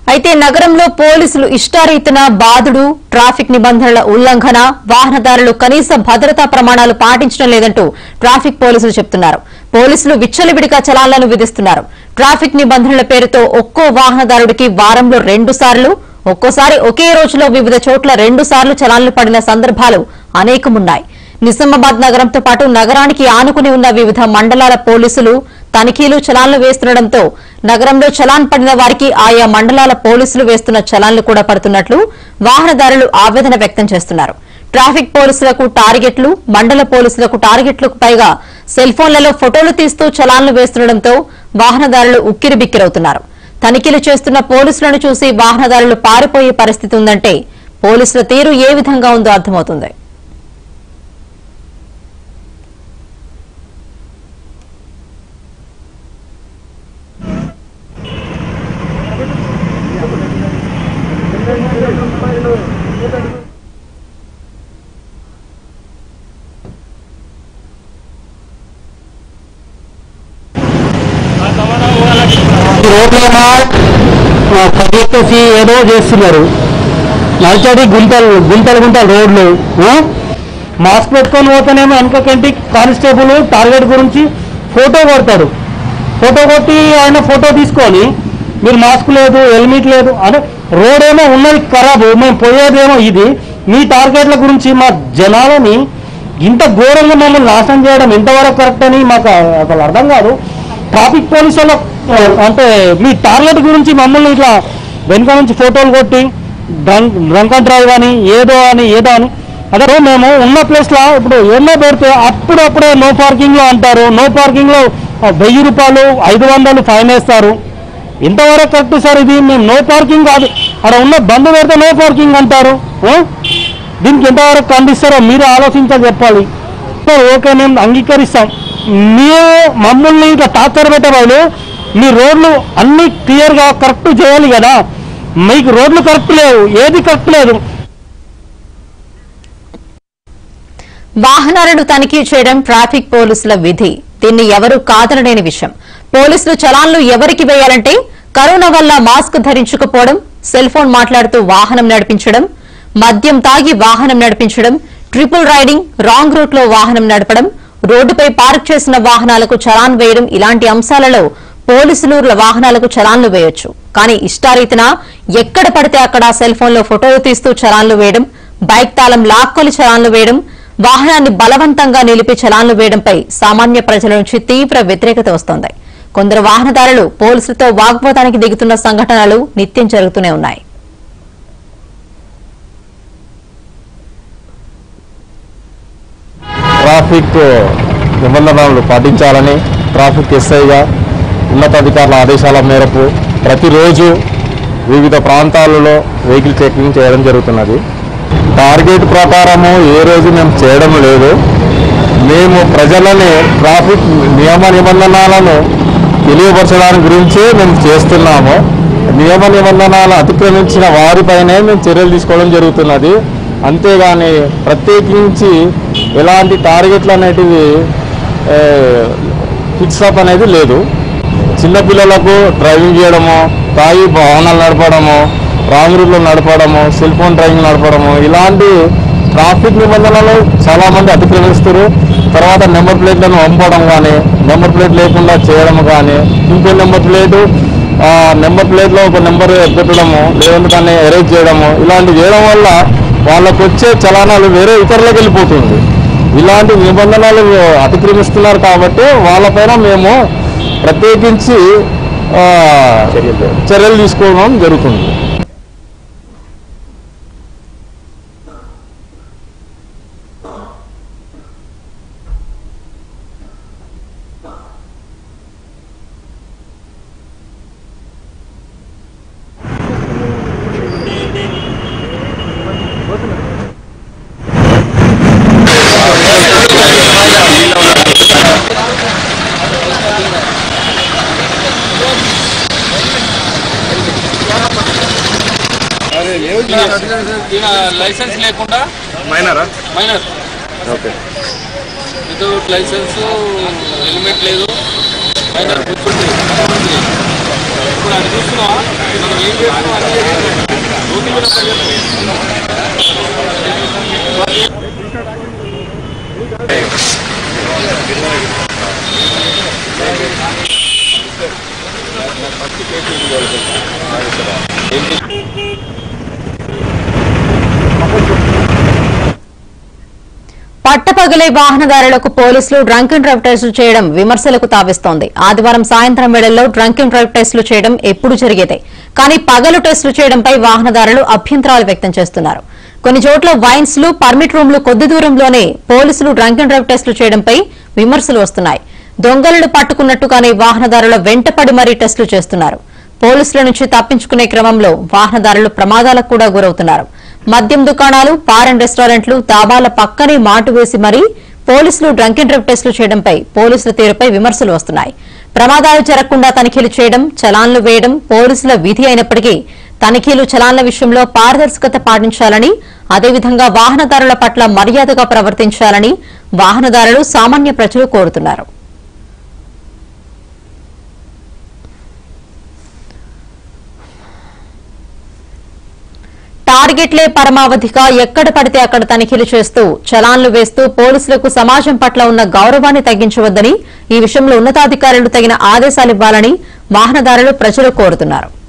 అయితే నగరంలో పోలీసులు ఇష్టారీతిన బాదుడు ట్రాఫిక్ నిబంధనల ఉల్లంఘన వాహనదారులు కనీస భద్రతా ప్రమాణాలు పాటించడం లేదంటూ ట్రాఫిక్ పోలీసులు చెబుతున్నారు పోలీసులు విచ్చలవిడిగా చలాన్లను విధిస్తున్నారు ట్రాఫిక్ నిబంధనల పేరుతో ఒక్కో వాహనదారుడికి వారంలో రెండు సార్లు ఒక్కోసారి ఒకే రోజులో వివిధ చోట్ల రెండు సార్లు చలాన్లు పడిన సందర్భాలు అనేకమున్నాయి నిజామాబాద్ నగరంతో పాటు నగరానికి ఆనుకుని ఉన్న వివిధ మండలాల పోలీసులు తనిఖీలు చలాన్లు వేస్తుండటంతో నగరంలో చలాన్ పడిన వారికి ఆయా మండలాల పోలీసులు వేస్తున్న చలాన్లు కూడా పడుతున్నట్లు వాహనదారులు ఆవేదన వ్యక్తం చేస్తున్నారు ట్రాఫిక్ పోలీసులకు టార్గెట్లు మండల పోలీసులకు టార్గెట్లకు పైగా సెల్ ఫోన్లలో ఫోటోలు తీస్తూ చలాన్లు వేస్తుండటంతో వాహనదారులు ఉక్కిరిబిక్కిరవుతున్నారు తనిఖీలు చేస్తున్న పోలీసులను చూసి వాహనదారులు పారిపోయే పరిస్థితి ఉందంటే పోలీసుల తీరు ఏ విధంగా ఉందో అర్థమవుతుంది ఈ రోడ్లేమో ఆ, పరిగెత్తేసి ఏదో చేస్తున్నారు నడిచేది గుంతలు గుంతలు గుంతలు రోడ్లు ఆ? మాస్క్ పెట్టుకొని పోతేనేమో వెనకకంటి కానిస్టేబుల్ టార్గెట్ గురించి ఫోటో కొడతాడు ఫోటో కొట్టి ఆయన ఫోటో తీసుకొని మీరు మాస్క్ లేదు హెల్మెట్ లేదు అంటే రోడ్ ఏమో ఉన్నది ఖరాబ్ మేము పోయేదేమో ఇది మీ టార్గెట్ల గురించి మా జనాలని ఇంత ఘోరంగా మమ్మల్ని నాశనం చేయడం ఎంతవరకు కరెక్ట్ అని మాకు అసలు అర్థం కాదు ట్రాఫిక్ పోలీసు వాళ్ళ ఆ, అంటే మీ టార్గెట్ గురించి మమ్మల్ని ఇట్లా వెనుక నుంచి ఫోటోలు కొట్టి డ్రంక్ డ్రంక్ అండ్ డ్రైవ్ అని ఏదో అని ఏదో అని అదే మేము ఉన్న ప్లేస్లో ఇప్పుడు ఎన్నో పెడితే అప్పుడప్పుడే నో పార్కింగ్లో అంటారు నో పార్కింగ్లో వెయ్యి రూపాయలు ఐదు వందలు ఫైన్ వేస్తారు ఇంతవరకు కరెక్ట్ సార్ ఇది మేము నో పార్కింగ్ కాదు అక్కడ ఉన్న బంద్ పెడితే నో పార్కింగ్ అంటారు ఆ? దీనికి ఎంతవరకు ఖండిస్తారో మీరు ఆలోచించాలి చెప్పాలి సో ఓకే మేము అంగీకరిస్తాం మీరు మమ్మల్ని ఇట్లా టార్చర్ పెట్టే బదులు మీ రోడ్లు అన్ని క్లియర్గా కరెక్ట్ చేయాలి కదా మీకు రోడ్లు కరెక్ట్ లేవు ఏది కరెక్ట్ లేదు వాహనాలను తనిఖీ చేయడం ట్రాఫిక్ పోలీసుల విధి దీన్ని ఎవరూ కాదనలేని విషయం పోలీసులు చలాన్లు ఎవరికి వేయాలంటే కరోనా వల్ల మాస్క్ ధరించకపోవడం సెల్ ఫోన్ మాట్లాడుతూ వాహనం నడిపించడం మద్యం తాగి వాహనం నడిపించడం ట్రిపుల్ రైడింగ్ రాంగ్ రూట్ లో వాహనం నడపడం రోడ్డుపై పార్క్ చేసిన వాహనాలకు చలాన్ వేయడం ఇలాంటి అంశాలలో పోలీసులు వాహనాలకు చలాన్లు వేయొచ్చు కానీ ఇష్టారీతిన ఎక్కడ పడితే అక్కడ సెల్ ఫోన్లో ఫోటోలు తీస్తూ చలాన్లు వేయడం బైక్ తాళం లాక్కొని చలాన్లు వేయడం వాహనాన్ని బలవంతంగా నిలిపి చలాన్లు వేయడంపై సామాన్య ప్రజల నుంచి తీవ్ర వ్యతిరేకత వస్తోంది కొందరు వాహనదారులు పోలీసులతో వాగ్వాదానికి దిగుతున్న సంఘటనలు నిత్యం జరుగుతూనే ఉన్నాయి ట్రాఫిక్ నిబంధనలు పాటించాలని ట్రాఫిక్ ఎస్ఐగా ఉన్నతాధికారుల ఆదేశాల మేరకు ప్రతిరోజు వివిధ ప్రాంతాలలో వెహికల్ చెకింగ్ చేయడం జరుగుతున్నది టార్గెట్ ప్రకారము ఏ రోజు మేము చేయడం లేదు మేము ప్రజలని ట్రాఫిక్ నియమ నిబంధనలను తెలియపరచడానికి గురించే మేము చేస్తున్నాము నియమ నిబంధనలు అతిక్రమించిన వారిపైనే మేము చర్యలు తీసుకోవడం జరుగుతున్నది అంతేగాని ప్రత్యేకించి ఎలాంటి టార్గెట్లు అనేటివి ఫిక్స్ అప్ అనేది లేదు చిన్నపిల్లలకు డ్రైవింగ్ చేయడము తాగి వాహనాలు నడపడము రాంగ్ రూట్లో నడపడము సెల్ ఫోన్ డ్రైవింగ్ నడపడము ఇలాంటి ట్రాఫిక్ నిబంధనలు చాలామంది అతిక్రమిస్తారు తర్వాత నెంబర్ ప్లేట్లను పంపడం కానీ నెంబర్ ప్లేట్ లేకుండా చేయడం కానీ ఇంకో నెంబర్ ప్లేటు ఆ, నెంబర్ ప్లేట్లో ఒక నెంబర్ పెట్టడము లేదంటే దాన్ని ఎరేజ్ చేయడము ఇలాంటివి చేయడం వల్ల వాళ్ళకు వచ్చే చలానాలు వేరే ఇతరులకు వెళ్ళిపోతుంది ఇలాంటి నిబంధనలు అతిక్రమిస్తున్నారు కాబట్టి వాళ్ళపైన మేము ప్రత్యేకించి ఆ, చర్యలు తీసుకోవడం జరుగుతుంది ఈయన లైసెన్స్ లేకుండా మైనరా minor okay without license helmet లేదు మైనర్ కూర్చుంది ఇప్పుడు అది చూస్తున్నావా మనం ఏం చేస్తున్నాం అన్ని చేస్తున్నాం. రోడ్డు మీద పరిగెత్తు. పట్టపగలే వాహనదారులకు పోలీసులు డ్రంక్ అండ్ డ్రైవ్ టెస్టులు చేయడం విమర్శలకు తావిస్తోంది ఆదివారం సాయంత్రం వేళల్లో డ్రంక్ అండ్ డ్రైవ్ టెస్టులు చేయడం ఎప్పుడు జరిగేదే కానీ పగలు టెస్టులు చేయడంపై వాహనదారులు అభ్యంతరాలు వ్యక్తం చేస్తున్నారు కొన్ని చోట్ల వైన్స్ లు పర్మిట్ రూమ్లు కొద్ది దూరంలోనే పోలీసులు డ్రంక్ అండ్ డ్రైవ్ టెస్టులు చేయడంపై విమర్శలు వస్తున్నాయి దొంగలను పట్టుకున్నట్టుగానే వాహనదారుల వెంటపడి మరీ టెస్టులు చేస్తున్నారు పోలీసుల నుంచి తప్పించుకునే క్రమంలో వాహనదారులు ప్రమాదాలకు కూడా గురవుతున్నారు మద్యం దుకాణాలు బార్ అండ్ రెస్టారెంట్లు దాబాల పక్కనే మాటు వేసి మరీ పోలీసులు డ్రంక్ అండ్ డ్రైవ్ టెస్టులు చేయడంపై పోలీసుల తీరుపై విమర్శలు వస్తున్నాయి ప్రమాదాలు జరగకుండా తనిఖీలు చేయడం చలాన్లు వేయడం పోలీసుల విధి అయినప్పటికీ తనిఖీలు చలాన్ల విషయంలో పారదర్శకత పాటించాలని అదేవిధంగా వాహనదారుల పట్ల మర్యాదగా ప్రవర్తించాలని వాహనదారులు సామాన్య ప్రజలు కోరుతున్నారు టార్గెట్లే పరమావధిగా ఎక్కడ పడితే అక్కడ తనిఖీలు చేస్తూ చలాన్లు వేస్తూ పోలీసులకు సమాజం పట్ల ఉన్న గౌరవాన్ని తగ్గించవద్దని ఈ విషయంలో ఉన్నతాధికారులు తగిన ఆదేశాలివ్వాలని వాహనదారులు ప్రజలు కోరుతున్నారు